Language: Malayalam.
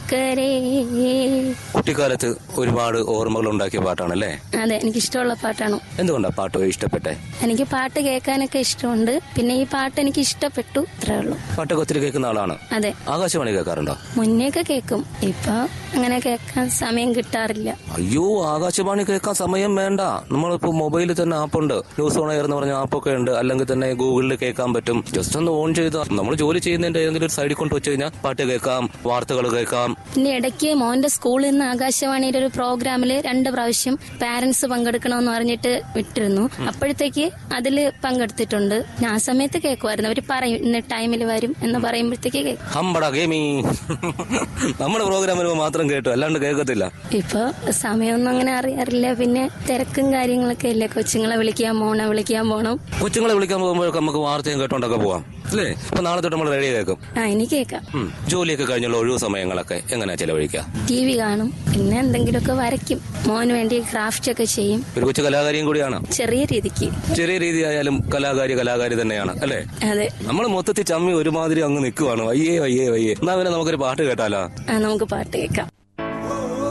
അക്കരെ കുട്ടിക്കാലത്ത് ഒരുപാട് ഓർമ്മകൾ ഉണ്ടാക്കിയ പാട്ടാണല്ലേ അതെ എനിക്ക് ഇഷ്ടമുള്ള പാട്ടാണ് എന്തുകൊണ്ടാ പാട്ട് ഇഷ്ടപ്പെട്ടെ എനിക്ക് പാട്ട് കേൾക്കാനൊക്കെ ഇഷ്ടമുണ്ട് പിന്നെ ഈ പാട്ട് എനിക്ക് ഇഷ്ടപ്പെട്ടു ഇത്രേ ഉള്ളൂ പാട്ടൊക്കെ ഒത്തിരി കേൾക്കുന്ന ആളാണ് അതെ ആകാശവാണി കേൾക്കാറുണ്ടോ മുന്നേയൊക്കെ കേൾക്കും ഇപ്പൊ അങ്ങനെ കേൾക്കാൻ സമയം കിട്ടാറില്ല അയ്യോ ആകാശവാണി കേൾക്കാൻ സമയം വേണ്ട നമ്മളിപ്പോ മൊബൈലിൽ തന്നെ ആപ്പുണ്ട് ന്യൂസ് ഓൺ എയർ എന്ന് പറഞ്ഞ ആപ്പൊക്കെ ഉണ്ട് അല്ലെങ്കിൽ തന്നെ ഗൂഗിളിൽ കേൾക്കാൻ പറ്റും ജസ്റ്റ് ഒന്ന് ഓൺ ചെയ്ത് നമ്മൾ ജോലി ചെയ്യുന്നതിന്റെ ഏതെങ്കിലും ഒരു സൈഡിൽ കൊണ്ട് വെച്ച് കഴിഞ്ഞാൽ പാട്ട് കേൾക്കാം വാർത്തകൾ കേൾക്കാം പിന്നെ ഇടയ്ക്ക് മോന്റെ സ്കൂളിൽ നിന്ന് ആകാശവാണിയുടെ ഒരു പ്രോഗ്രാമിൽ രണ്ട് പ്രാവശ്യം പാരന്റ്സ് പങ്കെടുക്കണമെന്ന് പറഞ്ഞിട്ട് വിട്ടിരുന്നു അപ്പോഴത്തേക്ക് അതിൽ പങ്കെടുത്തിട്ടുണ്ട് ഞാൻ ആ സമയത്ത് കേൾക്കുമായിരുന്നു അവർ പറയും ഇന്ന ടൈമിൽ വരും എന്ന് പറയുമ്പോഴത്തേക്ക് കേൾക്കും ഹമ്പട ഗെയിമി നമ്മുടെ പ്രോഗ്രാം വരുമ്പോൾ മാത്രം കേട്ടു അല്ലാണ്ട് കേൾക്കത്തില്ല ഇപ്പൊ സമയമൊന്നും അങ്ങനെ അറിയാറില്ല പിന്നെ തിരക്കും കാര്യങ്ങളൊക്കെ ഇല്ലേ കൊച്ചുങ്ങളെ വിളിക്കാൻ പോണം വിളിക്കാൻ പോണം കൊച്ചുങ്ങളെ വിളിക്കാൻ പോകുമ്പോഴൊക്കെ നമുക്ക് വാർത്തയും കേട്ടോണ്ടൊക്കെ പോവാം അല്ലേ അപ്പൊ നാളെ തൊട്ട് നമ്മൾ റെഡി കേൾക്കും ആ എനിക്ക് കേൾക്കാം ഉം. ജോലിയൊക്കെ കഴിഞ്ഞുള്ള ഒഴിവ് സമയങ്ങളൊക്കെ എങ്ങനെയാ ചെലവഴിക്കുക ടി വി കാണും പിന്നെ എന്തെങ്കിലുമൊക്കെ വരയ്ക്കും മോന് വേണ്ടി ക്രാഫ്റ്റ് ഒക്കെ ചെയ്യും ഒരു കൊച്ചു കലാകാരിയും കൂടിയാണ് ചെറിയ രീതിക്ക് ചെറിയ രീതിയായാലും കലാകാരി കലാകാരി തന്നെയാണ് അല്ലേ അതെ നമ്മൾ മൊത്തത്തിൽ ചമ്മി ഒരുമാതിരി അങ്ങ് നിൽക്കുവാണ് വയ്യേ വയ്യേ വയ്യേ എന്നാ പിന്നെ നമുക്കൊരു പാട്ട് കേട്ടാലോ ആ നമുക്ക് പാട്ട് കേൾക്കാം